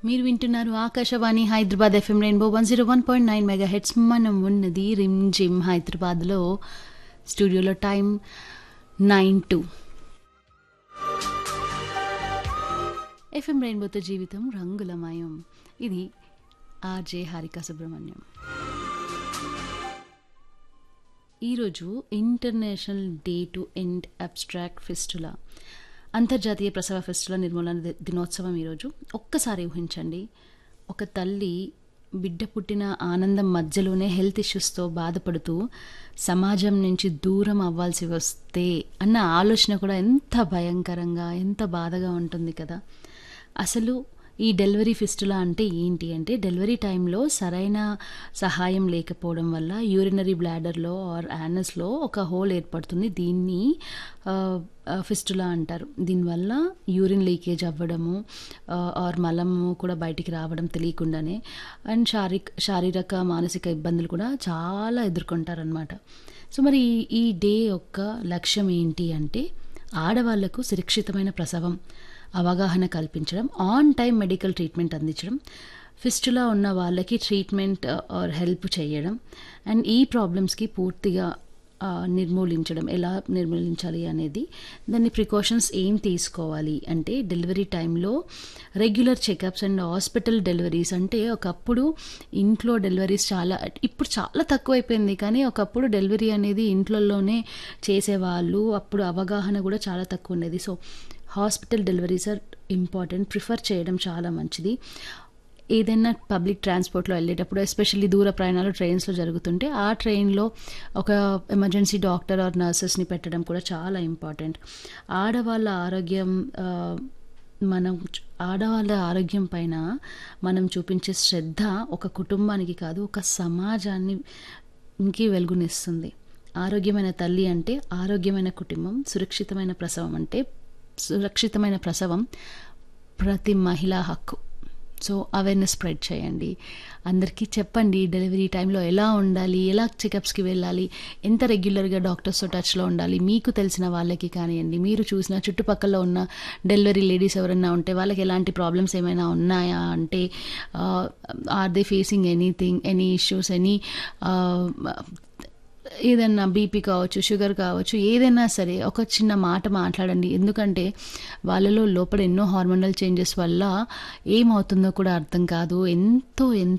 మీరు వింటున్నారు Akashvani Hyderabad FM rainbow one zero one point nine mega hits మనం ఉన్నది రిమ్ జిమ్ హైదరాబాద్లో స్టూడియోలో టైం నైన్ టు ఎఫ్ఎం రెయిన్బోతో జీవితం రంగులమయం ఇది ఆర్జే హారిక సుబ్రహ్మణ్యం ఈరోజు international day to end obstetric fistula అంతర్జాతీయ ప్రసవ ఫెస్టుల నిర్మూలన ది- దినోత్సవం ఈరోజు ఒక్కసారి ఊహించండి ఒక తల్లి బిడ్డ పుట్టిన ఆనందం మధ్యలోనే హెల్త్ ఇష్యూస్తో బాధపడుతూ సమాజం నుంచి దూరం అవ్వాల్సి వస్తే అన్న ఆలోచన కూడా ఎంత భయంకరంగా ఎంత బాధగా ఉంటుంది కదా అసలు ఈ డెలివరీ ఫిస్టులా అంటే ఏంటి అంటే డెలివరీ టైంలో సరైన సహాయం లేకపోవడం వల్ల యూరినరీ బ్లాడర్లో ఆర్ యానస్లో ఒక హోల్ ఏర్పడుతుంది దీన్ని ఫిస్టులా అంటారు దీనివల్ల యూరిన్ లీకేజ్ అవ్వడము ఆర్ మలము కూడా బయటికి రావడం తెలియకుండానే అండ్ శారీరక శారీరక మానసిక ఇబ్బందులు కూడా చాలా ఎదుర్కొంటారనమాట సో మరి ఈ- ఈ డే యొక్క లక్ష్యం ఏంటి అంటే ఆడవాళ్లకు సురక్షితమైన ప్రసవం అవగాహన కల్పించడం ఆన్ టైం మెడికల్ ట్రీట్మెంట్ అందించడం ఫిస్టులా ఉన్న వాళ్ళకి ట్రీట్మెంట్ ఆర్ హెల్ప్ చేయడం అండ్ ఈ ప్రాబ్లమ్స్కి పూర్తిగా ఆ, నిర్మూలించడం ఎలా నిర్మూలించాలి అనేది దాన్ని ప్రికాషన్స్ ఏం తీసుకోవాలి అంటే డెలివరీ టైంలో regular checkups and hospital deliveries అంటే ఒకప్పుడు ఇంట్లో డెలివరీస్ చాలా ఇప్పుడు చాలా తక్కువైపోయింది కానీ ఒకప్పుడు డెలివరీ అనేది ఇంట్లోనే చేసేవాళ్ళు అప్పుడు అవగాహన కూడా చాలా తక్కువ ఉండేది so hospital deliveries are important prefer చేయడం చాలా మంచిది ఏదైనా పబ్లిక్ ట్రాన్స్పోర్ట్లో వెళ్ళేటప్పుడు ఎస్పెషల్లీ దూర ప్రయాణాలు ట్రైన్స్లో జరుగుతుంటే ఆ ట్రైన్లో ఒక ఎమర్జెన్సీ డాక్టర్ ఆర్ నర్సెస్ని పెట్టడం కూడా చాలా ఇంపార్టెంట్ ఆడవాళ్ళ ఆరోగ్యం ఆ, మనం చ- ఆడవాళ్ళ ఆరోగ్యం పైన మనం చూపించే శ్రద్ధ ఒక కుటుంబానికి కాదు ఒక సమాజాన్ని ఇంకి వెలుగునిస్తుంది ఆరోగ్యమైన తల్లి అంటే ఆరోగ్యమైన కుటుంబం సురక్షితమైన ప్రసవం అంటే సురక్షితమైన ప్రసవం ప్రతి మహిళా హక్కు సో అవేర్నెస్ స్ప్రెడ్ చేయండి అందరికీ చెప్పండి డెలివరీ టైంలో ఎలా ఉండాలి ఎలా చెకప్స్కి వెళ్ళాలి ఎంత రెగ్యులర్గా డాక్టర్స్తో టచ్లో ఉండాలి మీకు తెలిసిన వాళ్ళకి కానివ్వండి మీరు చూసిన చుట్టుపక్కల ఉన్న డెలివరీ లేడీస్ ఎవరైనా ఉంటే వాళ్ళకి ఎలాంటి ప్రాబ్లమ్స్ ఏమైనా ఉన్నాయా అంటే are they facing anything any issues any ఏదైనా బీపీ కావచ్చు షుగర్ కావచ్చు ఏదైనా సరే ఒక చిన్న మాట మాట్లాడండి ఎందుకంటే వాళ్ళలో లోపల ఎన్నో హార్మోనల్ చేంజెస్ వల్ల ఏమవుతుందో కూడా అర్థం కాదు ఎంతో ఎంతో